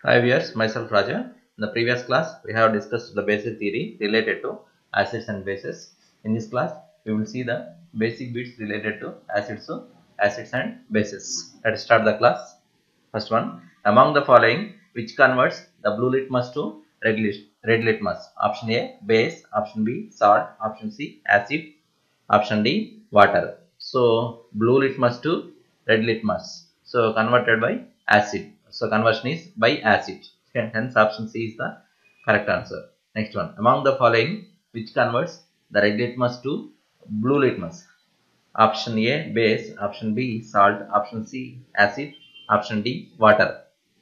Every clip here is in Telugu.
Hi viewers, myself Raja. In the previous class, we have discussed the basic theory related to acids and bases. In this class, we will see the basic bits related to acids, so acids and bases. Let's start the class. First one, among the following, which converts the blue litmus to red, lit- red litmus? Option A, base. Option B, salt. Option C, acid. Option D, water. So, blue litmus to red litmus. So, converted by acid. So, conversion is by acid. Hence, option C is the correct answer. Next one. Among the following, which converts the red litmus to blue litmus? Option A, base. Option B, salt. Option C, acid. Option D, water.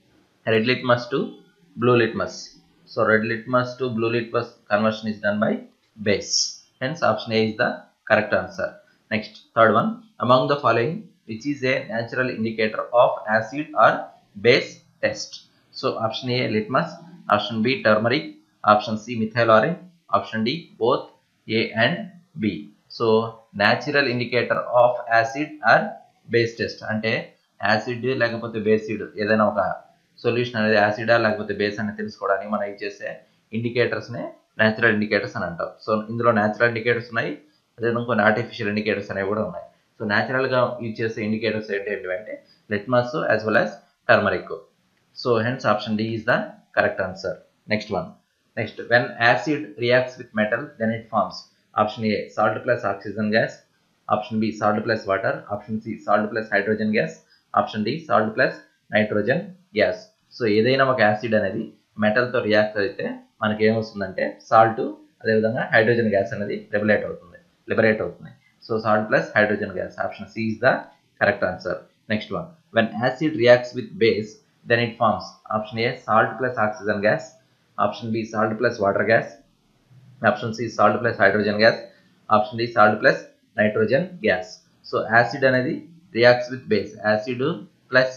Red litmus to blue litmus. So, red litmus to blue litmus conversion is done by base. Hence, option A is the correct answer. Next, third one. Among the following, which is a natural indicator of acid or base test? So, option A, litmus. Option B, turmeric. Option C, methyl orange. Option D, both A and B. So, natural indicator of acid or base test అంటే యాసిడ్ లేకపోతే బేసిడ్ ఏదైనా ఒక సొల్యూషన్ అనేది యాసిడా లేకపోతే బేస్ అని తెలుసుకోవడానికి మనం యూజ్ చేసే ఇండికేటర్స్నే న్యాచురల్ ఇండికేటర్స్ అని అంటాం సో ఇందులో న్యాచురల్ ఇండికేటర్స్ ఉన్నాయి అదే కొన్ని ఆర్టిఫిషియల్ ఇండికేటర్స్ అనేవి కూడా ఉన్నాయి సో న్యాచురల్గా యూజ్ చేసే ఇండికేటర్స్ ఏంటి అంటే litmus as well as turmeric so hence option D is the correct answer next one next when acid reacts with metal then it forms option A salt plus oxygen gas option B salt plus water option C salt plus hydrogen gas option D salt plus nitrogen gas so ఏదైనా ఒక యాసిడ్ అనేది మెటల్తో రియాక్ట్ అయితే మనకి ఏమొస్తుందంటే సాల్ట్ అదేవిధంగా హైడ్రోజన్ గ్యాస్ అనేది రెబులేట్ అవుతుంది లిబరేట్ అవుతుంది so salt plus hydrogen gas option C is the correct answer next one when acid reacts with base then it forms option A salt plus oxygen gas option B salt plus water gas option C salt plus hydrogen gas option D salt plus nitrogen gas so acid అనేది reacts with base acid plus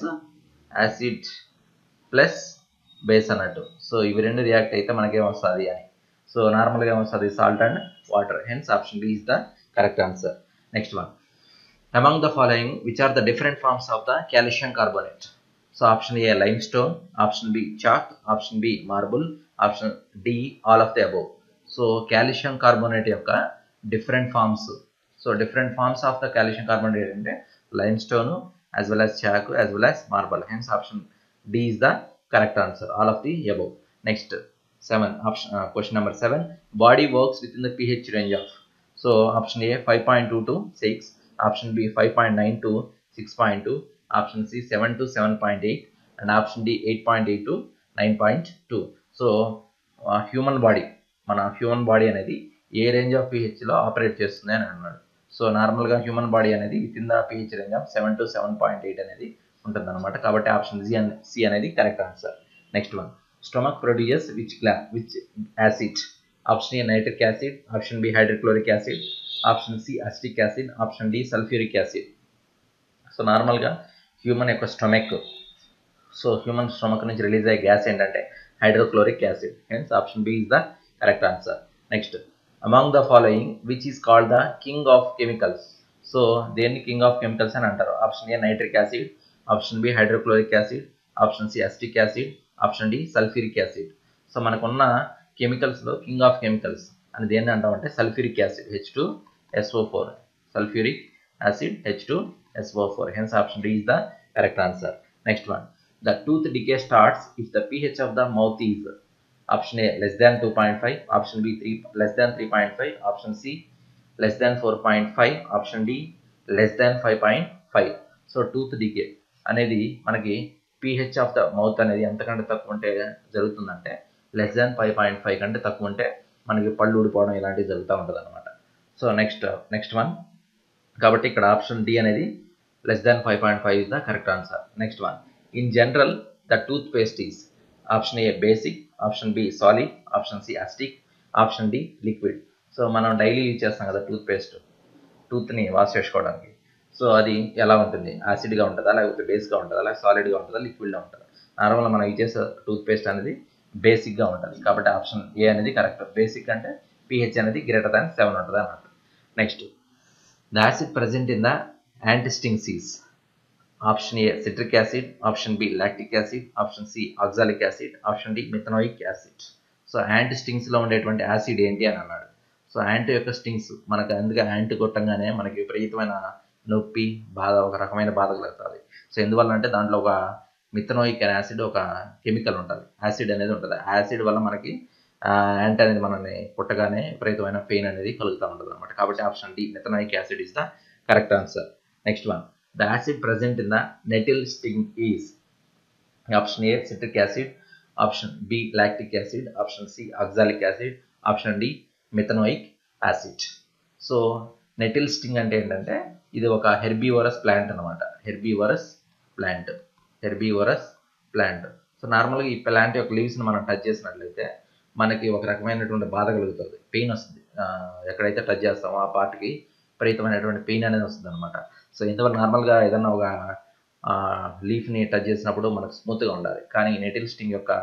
acid plus base అన్నట్టు సో ఇవి రెండు రియాక్ట్ అయితే మనకేమొస్తుంది అని సో నార్మల్గా ఏమొస్తుంది salt and water hence option B is the correct answer next one among the following which are the different forms of the calcium carbonate so option A limestone option B chalk option B marble option D all of the above so calcium carbonate యొక్క different forms so different forms of the calcium carbonate అంటే limestone as well as chalk as well as marble hence option D is the correct answer all of the above next seven option question number seven body works within the pH range of so option A five point two to six option B five point nine to six point two option C seven to seven point eight and option D eight point eight to nine point two so human body మన హ్యూమన్ బాడీ అనేది ఏ రేంజ్ ఆఫ్ పిహెచ్లో ఆపరేట్ చేస్తుంది అని అన్నాడు సో నార్మల్గా హ్యూమన్ బాడీ అనేది within the pH range of seven to seven point eight అనేది ఉంటుంది అనమాట కాబట్టి ఆప్షన్ జి అండ్ సి అనేది correct answer next one stomach produces which గ్లా which acid option A nitric acid option B hydrochloric acid option C acetic acid option D sulphuric acid so నార్మల్గా హ్యూమన్ యొక్క స్టొమక్ సో హ్యూమన్ స్టొమక్ నుంచి రిలీజ్ అయ్యే గ్యాస్ ఏంటంటే hydrochloric acid hence option B is the correct answer next among the following which is called the king of chemicals so దేన్ని కింగ్ ఆఫ్ కెమికల్స్ అని అంటారు option A nitric acid option B hydrochloric acid option C acetic acid option D sulphuric acid so మనకున్న కెమికల్స్లో కింగ్ ఆఫ్ కెమికల్స్ అని దేన్ని అంటామంటే sulphuric acid H two S O four sulphuric acid H two S O four hence option D is the correct answer next one the tooth decay starts if the pH of the mouth is option A less than two point five option B three less than three point five option C less than four point five option D less than five point five so tooth decay అనేది మనకి పిహెచ్ ఆఫ్ ద మౌత్ అనేది ఎంతకంటే తక్కువ ఉంటే జరుగుతుందంటే less than five point five కంటే తక్కువ ఉంటే మనకి పళ్ళు ఊడిపోవడం ఇలాంటివి జరుగుతూ ఉంటుంది అనమాట సో నెక్స్ట్ నెక్స్ట్ వన్ కాబట్టి ఇక్కడ ఆప్షన్ డి అనేది less than five point five is the correct answer next one in general the toothpaste is option A basic option B solid option C acidic option D liquid so మనం డైలీ యూజ్ చేస్తాం కదా టూత్ పేస్ట్ టూత్ని వాష్ చేసుకోవడానికి సో అది ఎలా ఉంటుంది యాసిడ్గా ఉంటుందా లేకపోతే బేస్గా ఉంటుందా లేకపోతే సాలిడ్గా ఉంటుందా లిక్విడ్గా ఉంటుందా నార్మల్గా మనం యూజ్ చేసే టూత్ పేస్ట్ అనేది బేసిక్గా ఉంటుంది కాబట్టి ఆప్షన్ ఏ అనేది కరెక్ట్ బేసిక్ అంటే పిహెచ్ అనేది గ్రేటర్ దాన్ సెవెన్ ఉంటుంది అన్నట్టు next the acid present in the ant sting సీస్ option A citric acid option B lactic acid option C oxalic acid option D methanoic acid so ant స్టింగ్స్లో ఉండేటువంటి యాసిడ్ ఏంటి అని అన్నాడు సో యాంటీ యొక్క స్టింగ్స్ మనకు అందుకే యాంటీ కొట్టంగానే మనకి విపరీతమైన నొప్పి బాధ ఒక రకమైన బాధ కలుగుతుంది సో ఎందువల్ల అంటే దాంట్లో ఒక మిథనోయిక్ అనే యాసిడ్ ఒక కెమికల్ ఉంటుంది యాసిడ్ అనేది ఉంటుంది ఆ యాసిడ్ వల్ల మనకి యాంటీ అనేది మనల్ని పుట్టగానే విపరీతమైన పెయిన్ అనేది కలుగుతూ ఉంటుంది అనమాట కాబట్టి option D methanoic acid is the correct answer next one the acid present in the nettle sting is option A citric acid option B lactic acid option C oxalic acid option D methanoic acid so nettle sting అంటే ఏంటంటే ఇది ఒక హెర్బీవరస్ ప్లాంట్ అనమాట herbivorous plant herbivorous plant so నార్మల్గా ఈ ప్లాంట్ యొక్క లీవ్స్ని మనం టచ్ చేసినట్లయితే మనకి ఒక రకమైనటువంటి బాధ కలుగుతుంది పెయిన్ వస్తుంది ఎక్కడైతే టచ్ చేస్తామో ఆ పార్ట్కి విపరీతమైనటువంటి పెయిన్ అనేది వస్తుంది అనమాట సో ఇంతవరకు నార్మల్గా ఏదన్నా ఒక లీఫ్ని టచ్ చేసినప్పుడు మనకు స్మూత్గా ఉండాలి కానీ నెటిల్ స్టింగ్ యొక్క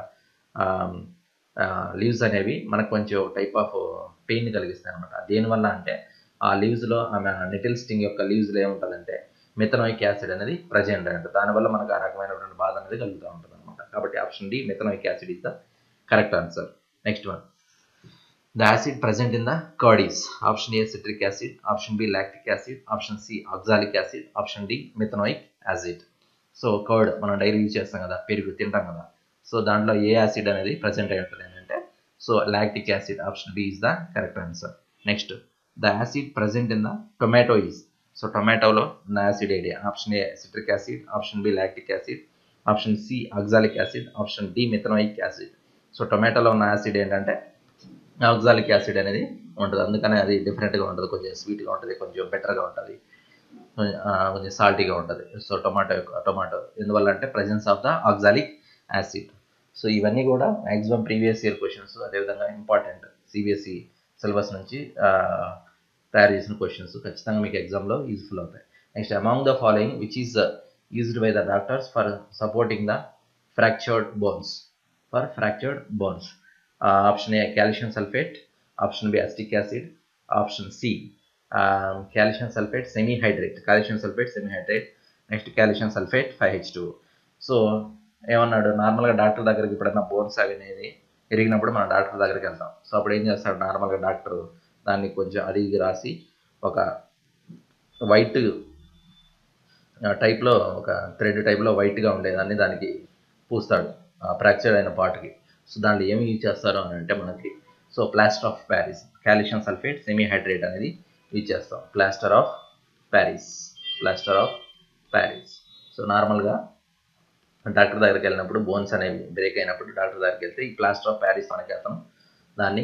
లీవ్స్ అనేవి మనకు కొంచెం టైప్ ఆఫ్ పెయిన్ కలిగిస్తాయి అనమాట దేనివల్ల అంటే ఆ లీవ్స్లో ఆమె నెటిల్ స్టింగ్ యొక్క లీవ్స్లో ఏముంటుందంటే మిథనోయిక్ యాసిడ్ అనేది ప్రజెంట్ అంటే దానివల్ల మనకు ఆ రకమైనటువంటి బాధ అనేది కలుగుతూ ఉంటుంది అనమాట కాబట్టి option D methanoic acid is the correct answer next one the acid present in the curds option A citric acid option B lactic acid option C oxalic acid option D methanoic acid so curd మనం డైలీ యూజ్ చేస్తాం కదా పెరుగు తింటాం కదా సో దాంట్లో ఏ యాసిడ్ అనేది ప్రజెంట్ అయి ఉంటుంది ఏంటంటే so lactic acid option B is the correct answer next the acid present in the tomato is so టొమాటోలో ఉన్న యాసిడ్ ఏడి option A citric acid option B lactic acid option C oxalic acid option D methanoic acid so టొమాటోలో ఉన్న యాసిడ్ ఏంటంటే ఆక్సాలిక్ యాసిడ్ అనేది ఉంటుంది అందుకనే అది డిఫరెంట్గా ఉంటుంది కొంచెం స్వీట్గా ఉంటుంది కొంచెం బెటర్గా ఉంటుంది కొంచెం సాల్టీగా ఉంటుంది సో టొమాటో టొమాటో ఎందువల్ల అంటే presence of the oxalic acid so ఇవన్నీ కూడా మ్యాక్సిమం ప్రీవియస్ ఇయర్ క్వశ్చన్స్ అదేవిధంగా ఇంపార్టెంట్ సిబిఎస్ఈ సిలబస్ నుంచి తయారు చేసిన క్వశ్చన్స్ ఖచ్చితంగా మీకు ఎగ్జామ్లో యూజ్ఫుల్ అవుతాయి next among the following which is used by the doctors for supporting the fractured bones for fractured bones option A calcium sulphate option B acetic acid option C calcium sulphate semi hydrate calcium sulphate semi hydrate next calcium sulphate five H two so ఏమన్నాడు నార్మల్గా డాక్టర్ దగ్గరికి ఎప్పుడైనా బోన్స్ అవి అనేది ఎరిగినప్పుడు మనం డాక్టర్ దగ్గరికి వెళ్తాం సో అప్పుడు ఏం చేస్తాడు నార్మల్గా డాక్టర్ దాన్ని కొంచెం అది ఇది రాసి ఒక వైట్ టైప్లో ఒక థ్రెడ్ టైప్లో వైట్గా ఉండేదాన్ని దానికి పూస్తాడు ఫ్రాక్చర్ అయిన పార్ట్కి సో దాంట్లో ఏమి యూజ్ చేస్తారు అని అంటే మనకి so plaster of Paris calcium sulphate semi hydrate అనేది యూజ్ చేస్తాం plaster of Paris plaster of Paris so నార్మల్గా డాక్టర్ దగ్గరికి వెళ్ళినప్పుడు బోన్స్ అనేవి బ్రేక్ అయినప్పుడు డాక్టర్ దగ్గరికి వెళ్తే ఈ ప్లాస్టర్ ఆఫ్ ప్యారిస్ మనకి అతను దాన్ని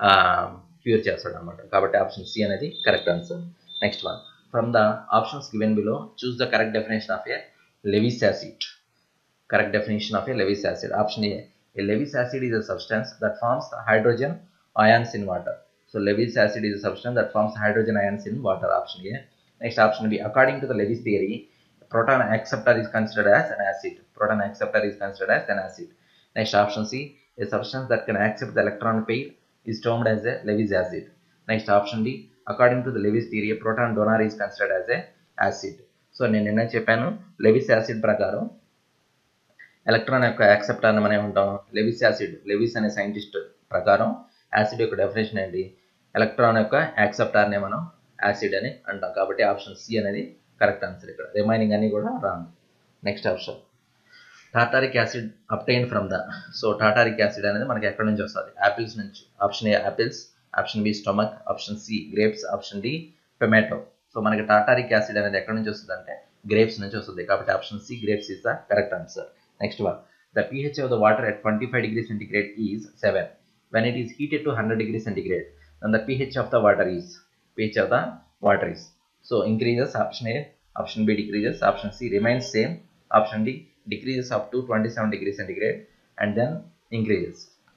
క్యూర్ చేస్తాడు అనమాట కాబట్టి ఆప్షన్ సి అనేది correct answer next one from the options given below choose the correct definition of a Lewis acid correct definition of a Lewis acid. Option A. A Lewis acid is a substance that forms hydrogen ions in water. So Lewis acid is a substance that forms hydrogen ions in water. Option A. Next option B. According to the Lewis theory, proton acceptor is considered as an acid. Proton acceptor is considered as an acid. Next option C. A substance that can accept the electron pair is termed as a Lewis acid. Next option D. According to the Lewis theory, a proton donor is considered as a acid. సో నేను నిన్న చెప్పాను లెవిస్ యాసిడ్ ప్రకారం ఎలక్ట్రాన్ యొక్క యాక్సెప్టార్ని మనం ఏమంటాం లెవిస్ యాసిడ్ లెవిస్ అనే సైంటిస్ట్ ప్రకారం యాసిడ్ యొక్క డెఫినేషన్ ఏంటి ఎలక్ట్రాన్ యొక్క యాక్సెప్టార్నే మనం యాసిడ్ అని అంటాం కాబట్టి ఆప్షన్ సి అనేది కరెక్ట్ ఆన్సర్ ఇక్కడ రిమైనింగ్ అన్ని కూడా wrong next option tartaric acid obtain from the so tartaric acid అనేది మనకి ఎక్కడి నుంచి వస్తుంది యాపిల్స్ నుంచి option A apples option B stomach option C grapes option D tomato so మనకి టాటారిక్ యాసిడ్ అనేది ఎక్కడి నుంచి వస్తుంది అంటే గ్రేప్స్ నుంచి వస్తుంది కాబట్టి option C grapes is the correct answer next one the pH of the water at 25 degree centigrade is 7 when it is heated to 100 degree centigrade then the pH of the water is pH of the water is so increases option A option B decreases option C remains same option D decreases up to 27 degree centigrade and then increases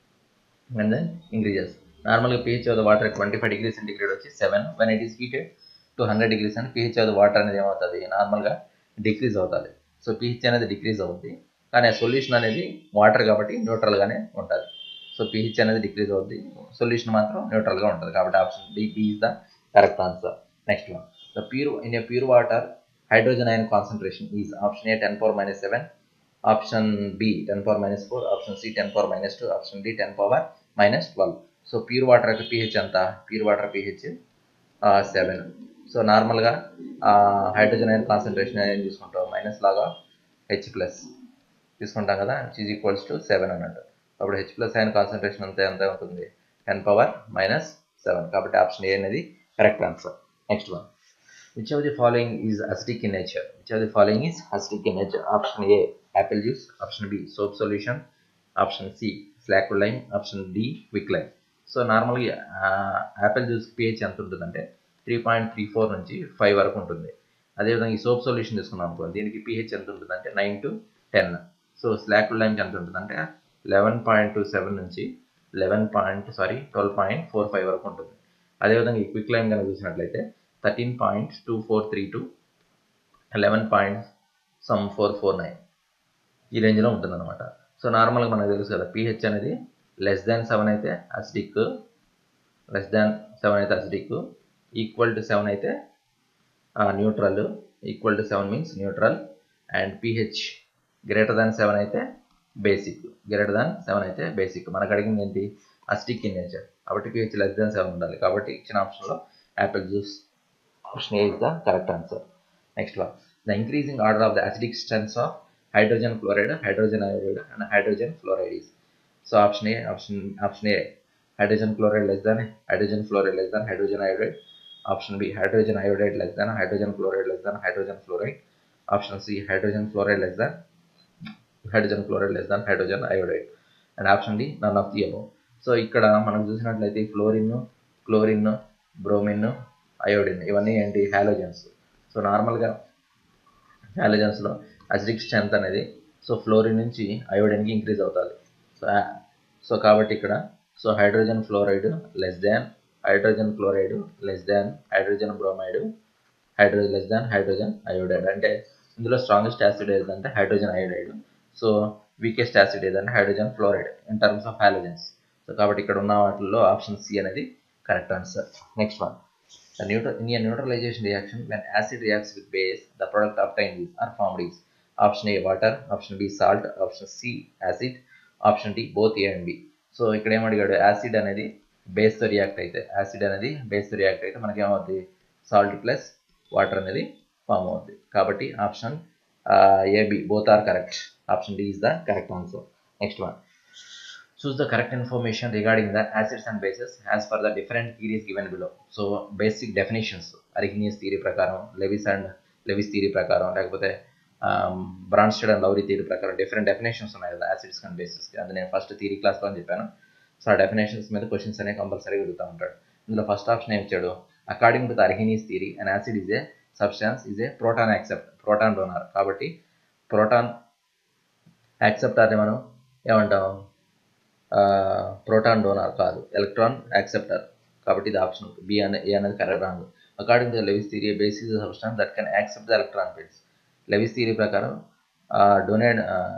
and then increases నార్మల్గా pH of the water at 25 degree centigrade వచ్చి 7 when it is heated to 100 degrees and pH of the water అనేది ఏమవుతుంది నార్మల్గా డిక్రీజ్ అవుతుంది సో pH అనేది డిక్రీజ్ అవుతుంది కానీ ఆ సొల్యూషన్ అనేది వాటర్ కాబట్టి న్యూట్రల్గానే ఉంటుంది సో pH అనేది డిక్రీజ్ అవుతుంది సొల్యూషన్ మాత్రం న్యూట్రల్గా ఉంటుంది కాబట్టి option D B is the correct answer next one the pure in a pure water hydrogen ion concentration is option A 10 power minus 7, option B 10 power minus 4, option C 10 power minus 2, option D 10 power minus 12. So pure water యొక్క pH ఎంత pure water pH seven so నార్మల్గా హైడ్రోజన్ అయన్ కాన్సన్ట్రేషన్ ఏం తీసుకుంటాం మైనస్ లాగా హెచ్ ప్లస్ తీసుకుంటాం కదా H is equals to seven అన్నట్టు అప్పుడు హెచ్ ప్లస్ అయిన కాన్సన్ట్రేషన్ అంతా ఎంత ఉంటుంది టెన్ పవర్ మైనస్ సెవెన్ కాబట్టి ఆప్షన్ ఏ అనేది correct answer next one which of the following is acidic in nature which of the following is acidic in nature option A apple juice option B soap solution option C slaked lime option D quick lime so నార్మల్గా యాపిల్ జ్యూస్ పిహెచ్ ఎంత ఉంటుందంటే త్రీ పాయింట్ త్రీ ఫోర్ నుంచి ఫైవ్ వరకు ఉంటుంది అదేవిధంగా ఈ సోప్ సొల్యూషన్ తీసుకున్నాం అనుకో దీనికి పిహెచ్ ఎంత ఉంటుందంటే nine to ten so slaked లైమ్కి ఎంత ఉంటుందంటే లెవెన్ పాయింట్ టూ సెవెన్ నుంచి eleven point sorry twelve point four five వరకు ఉంటుంది అదేవిధంగా ఈ క్విక్ లైమ్ కనుక చూసినట్లయితే thirteen point two four three to eleven point some four four nine ఈ రేంజ్లో ఉంటుంది అనమాట సో నార్మల్గా మనకు తెలుసు కదా పిహెచ్ అనేది లెస్ దాన్ సెవెన్ అయితే అసిడిక్ లెస్ దాన్ సెవెన్ అయితే అసిడిక్ ఈక్వల్ టు సెవెన్ అయితే neutral equal to seven means neutral and pH greater than seven అయితే బేసిక్ గ్రేటర్ దాన్ సెవెన్ అయితే బేసిక్ మనకు అడిగింది ఏంటి అసిడిక్ ఇన్ నేచర్ కాబట్టి పిహెచ్ లెస్ దాన్ సెవెన్ ఉండాలి కాబట్టి ఇచ్చిన ఆప్షన్లో apple juice option A is the correct answer next one the increasing order of the acidic strengths of hydrogen chloride hydrogen iodide and hydrogen fluoride is so option A option option A hydrogen chloride less than hydrogen fluoride less than hydrogen iodide option b hydrogen iodide less than hydrogen chloride less than hydrogen fluoride option c hydrogen fluoride less than hydrogen chloride less than hydrogen iodide and option d none of the above సో ఇక్కడ మనం చూసినట్లయితే ఫ్లోరిన్ క్లోరిన్ బ్రోమిన్ అయోడిన్ ఇవన్నీ ఏంటి హాలోజన్స్ సో నార్మల్గా హాలోజన్స్లో అసిడిక్ స్ట్రెంత్ అనేది సో ఫ్లోరిన్ నుంచి అయోడిన్కి ఇంక్రీజ్ అవుతుంది సో సో కాబట్టి ఇక్కడ so hydrogen fluoride less than hydrogen chloride less than hydrogen bromide hydrogen less than hydrogen iodide అంటే ఇందులో స్ట్రాంగెస్ట్ యాసిడ్ ఏదంటే hydrogen iodide so weakest acid ఏదంటే hydrogen fluoride in terms of halogens so కాబట్టి ఇక్కడ ఉన్న వాటిల్లో ఆప్షన్ సి అనేది correct answer next one The neutral, in a neutralization reaction, when acid reacts with base, the product obtained is are formed is option A water, option B salt, option C acid, option D both A and B. So ఇక్కడ ఏమడిగాడు యాసిడ్ అనేది బేస్తో రియాక్ట్ అయితే యాసిడ్ అనేది బేస్తో రియాక్ట్ అయితే మనకి ఏమవుద్ది సాల్ట్ ప్లస్ వాటర్ అనేది ఫామ్ అవుద్ది కాబట్టి option A B both are correct option D is the correct answer next one choose the correct information regarding the acids and bases as per the different theories given below. So basic definitions Arrhenius theory ప్రకారం లెవిస్ అండ్ లెవిస్ థియరీ ప్రకారం లేకపోతే బ్రాన్స్టెడ్ అండ్ లౌరీ థియరీ ప్రకారం డిఫరెంట్ డెఫినేషన్స్ ఉన్నాయి కదా యాసిడ్స్ అండ్ బేసెస్కి అది నేను ఫస్ట్ థియరీ క్లాస్లో అని చెప్పాను సో ఆ డెఫినేషన్స్ మీద క్వశ్చన్స్ అనేవి కంపల్సరీ అడుగుతూ ఉంటాడు ఇందులో ఫస్ట్ ఆప్షన్ ఏం ఇచ్చాడు according to the Arrhenius theory and acid is a substance is a proton accept proton donor కాబట్టి ప్రోటాన్ యాక్సెప్టార్ని మనం ఏమంటాం ప్రోటాన్ డోనర్ కాదు ఎలక్ట్రాన్ యాక్సెప్టర్ కాబట్టి ఇది ఆప్షన్ బి అనే ఏ అనేది correct wrong according to Lewis theory bases substance that can accept the electron fields Lewis theory ప్రకారం డొనేట్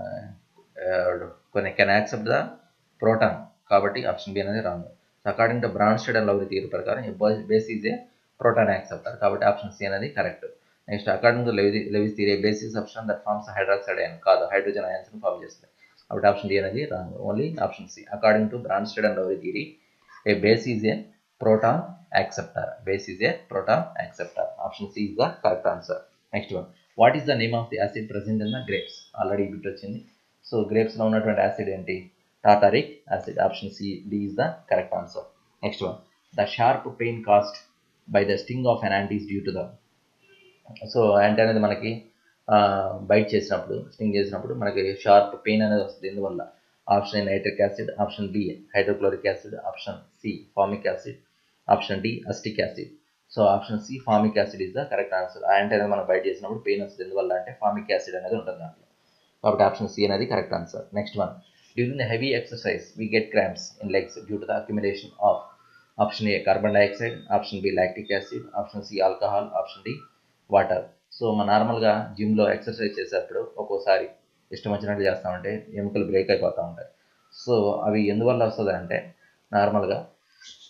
కొన్ని కెన్ యాక్సెప్ట్ ద ప్రోటాన్ కాబట్టి ఆప్షన్ బి అనేది wrong according to Bronsted and Lowry theory ప్రకారం base is a proton acceptor కాబట్టి ఆప్షన్ సి అనేది correct next according to Levi Lewis theory bases substance that forms hydroxide ion కాదు హైడ్రోజన్ అయాన్స్ని ఫామ్ చేస్తుంది కాబట్టి ఆప్షన్ డి అనేది wrong only option C according to Bronsted and Lowry theory a base is a proton acceptor base is a proton acceptor option C is the correct answer next one what is the name of the acid present in the grapes already bit వచ్చింది సో గ్రేప్స్లో ఉన్నటువంటి యాసిడ్ ఏంటి tartaric acid option C D is the correct answer next one the sharp pain caused by the sting of an ant is due to the so ant అనేది మనకి బైట్ చేసినప్పుడు స్టింగ్ చేసినప్పుడు మనకి షార్ప్ పెయిన్ అనేది వస్తుంది ఎందువల్ల option A nitric acid option B hydrochloric acid option C formic acid option D acetic acid so option C formic acid is the correct answer ant అనేది మనం బైట్ చేసినప్పుడు పెయిన్ వస్తుంది ఎందువల్ల అంటే ఫార్మిక్ యాసిడ్ అనేది ఉంటుంది దాంట్లో కాబట్టి ఆప్షన్ సి అనేది correct answer next one during the heavy exercise we get cramps in legs due to the accumulation of option A carbon dioxide option B lactic acid option C alcohol option D water so మన నార్మల్గా జిమ్లో ఎక్సర్సైజ్ చేసేటప్పుడు ఒక్కోసారి ఇష్టం వచ్చినట్టు చేస్తామంటే ఎముకలు బ్రేక్ అయిపోతూ ఉంటాయి సో అవి ఎందువల్ల వస్తుంది అంటే నార్మల్గా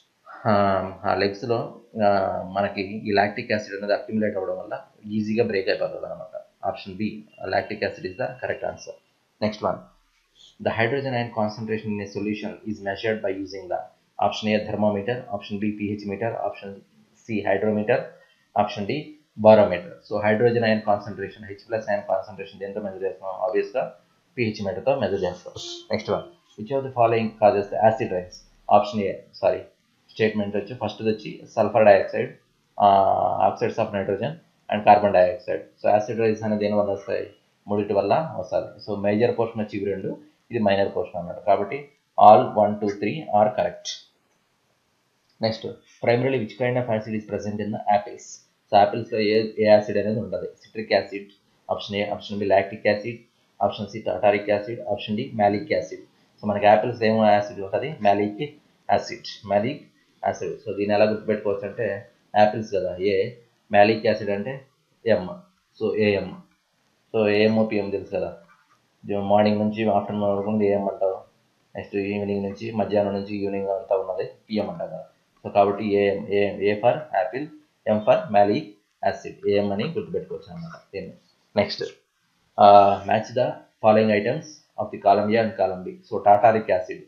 ఆ లెగ్స్లో మనకి ఈ లాక్టిక్ యాసిడ్ అనేది అక్యుములేట్ అవ్వడం వల్ల ఈజీగా బ్రేక్ అయిపోతుంది అనమాట option B lactic acid is the correct answer next one the hydrogen and concentration in a solution is measured by using the option A thermometer option B pH meter option C hydrometer option D barometer so hydrogen ion concentration H plus ion concentration దేంతో మెజర్ చేస్తాం ఆబ్వియస్గా పిహెచ్ మీటర్తో మెజర్ చేస్తాం next one which of the following causes acid rains option A sorry statement వచ్చి ఫస్ట్ వచ్చి sulphur dioxide oxides of nitrogen and carbon dioxide so acid rains అనేది దేని వల్ల వస్తాయి మూడింటి వల్ల వస్తుంది సో మేజర్ పోర్షన్ వచ్చి ఇవి రెండు ఇది మైనర్ పోర్షన్ అన్నమాట కాబట్టి all one two three are correct next primarily which kind of acid is present in the apples so యాపిల్స్లో ఏ ఏ యాసిడ్ అనేది ఉంటుంది citric acid option A option B lactic acid option C tartaric acid option D malic acid so మనకి యాపిల్స్ ఏమో యాసిడ్ ఉంటుంది malic acid malic acid so దీన్ని ఎలా గుర్తుపెట్టుకోవచ్చు అంటే యాపిల్స్ కదా ఏ మ్యాలిక్ యాసిడ్ అంటే M so AM so AM or PM తెలుసు కదా మార్నింగ్ నుంచి ఆఫ్టర్నూన్ వరకు ఏఎం అంటారు నెక్స్ట్ ఈవినింగ్ నుంచి మధ్యాహ్నం నుంచి ఈవినింగ్ అంతా ఉన్నది పిఎం అంటారు కదా సో కాబట్టి AM AM A for apple M for malic acid AM అని గుర్తుపెట్టుకోవచ్చు అనమాట దీన్ని next match the following items of the column A and column B so tartaric acid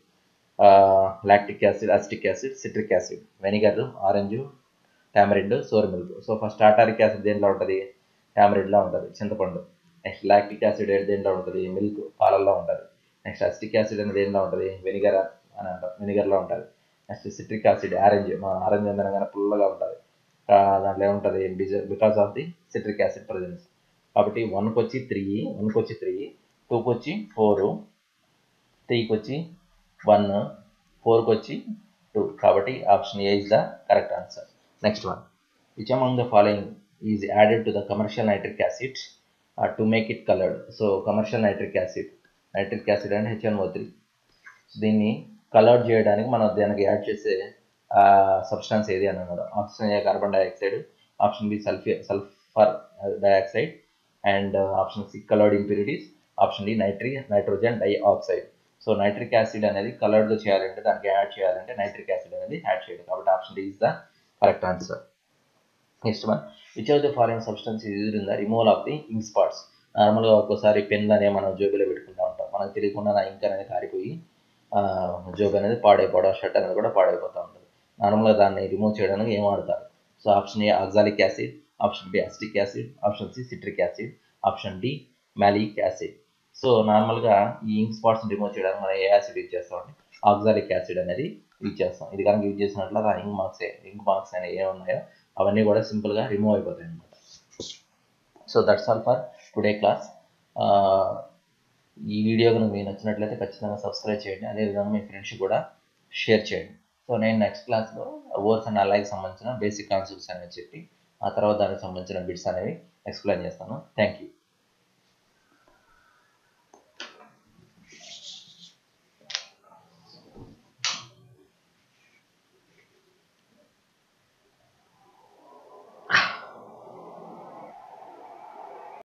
lactic acid acetic acid citric acid vinegar orange tamarind sour milk so first tartaric acid దేంట్లో ఉంటుంది టామరిడ్లో ఉంటుంది చింతపండు నెక్స్ట్ లాక్టిక్ యాసిడ్ దేంట్లో ఉంటుంది మిల్క్ పాలల్లో ఉంటుంది నెక్స్ట్ అసిటిక్ యాసిడ్ అనేది దేంట్లో ఉంటుంది వెనిగర్ అని అంటాం వెనిగర్లో ఉంటుంది నెక్స్ట్ సిట్రిక్ యాసిడ్ ఆరెంజ్ మా ఆరెంజ్ అందరం పుల్లగా ఉంటుంది దాంట్లో ఏముంటుంది because of the citric acid presence కాబట్టి వన్కి వచ్చి త్రీ వన్కి వచ్చి త్రీ టూకి వచ్చి ఫోరు త్రీకి వచ్చి వన్ ఫోర్కి వచ్చి టూ కాబట్టి option A is the correct answer next one which among the following is added to the commercial nitric acid to make it coloured so commercial nitric acid nitric acid and HNO three దీన్ని కలర్ చేయడానికి మనం దానికి యాడ్ చేసే సబ్స్టాన్స్ ఏది అని అన్నారు option A carbon dioxide option B సల్ఫి sulphur dioxide and option C coloured impurities option D నైట్రి nitrogen dioxide so nitric acid అనేది కలర్డ్ చేయాలంటే దానికి యాడ్ చేయాలంటే నైట్రిక్ యాసిడ్ అనేది యాడ్ చేయాలి కాబట్టి option D is the correct answer next one which of the following substance use in the removal of the ink spots నార్మల్గా ఒక్కోసారి పెన్ అనేది మనం జోబులో పెట్టుకుంటూ ఉంటాం మనకు తెలియకుండా నా ఇంక్ అనేది కారిపోయి జోబ్ అనేది పాడైపోవడం షర్ట్ అనేది కూడా పాడైపోతూ ఉంటుంది నార్మల్గా దాన్ని రిమూవ్ చేయడానికి ఏం వాడతారు so option A oxalic acid option B acetic acid option C citric acid option D malic acid so నార్మల్గా ఈ ఇంక్ స్పాట్స్ రిమూవ్ చేయడానికి మనం ఏ యాసిడ్ యూజ్ చేస్తామంటే ఆక్సాలిక్ యాసిడ్ అనేది యూజ్ చేస్తాం ఇది కనుక యూజ్ చేసినట్లు ఆ ఇంక్ మార్క్స్ ఇంక్ మార్క్స్ అనేవి ఏ ఉన్నాయో అవన్నీ కూడా సింపుల్గా రిమూవ్ అయిపోతాయి అనమాట so that's all for today class ఈ వీడియో కనుక మీకు నచ్చినట్లయితే ఖచ్చితంగా సబ్స్క్రైబ్ చేయండి అదేవిధంగా మీ ఫ్రెండ్స్ కూడా షేర్ చేయండి సో నేను నెక్స్ట్ క్లాస్లో వర్డ్స్ అండ్ అలాగే సంబంధించిన బేసిక్ కాన్సెప్ట్స్ అనేవి చెప్పి ఆ తర్వాత దానికి సంబంధించిన బిట్స్ అనేవి ఎక్స్ప్లెయిన్ చేస్తాను థ్యాంక్ యూ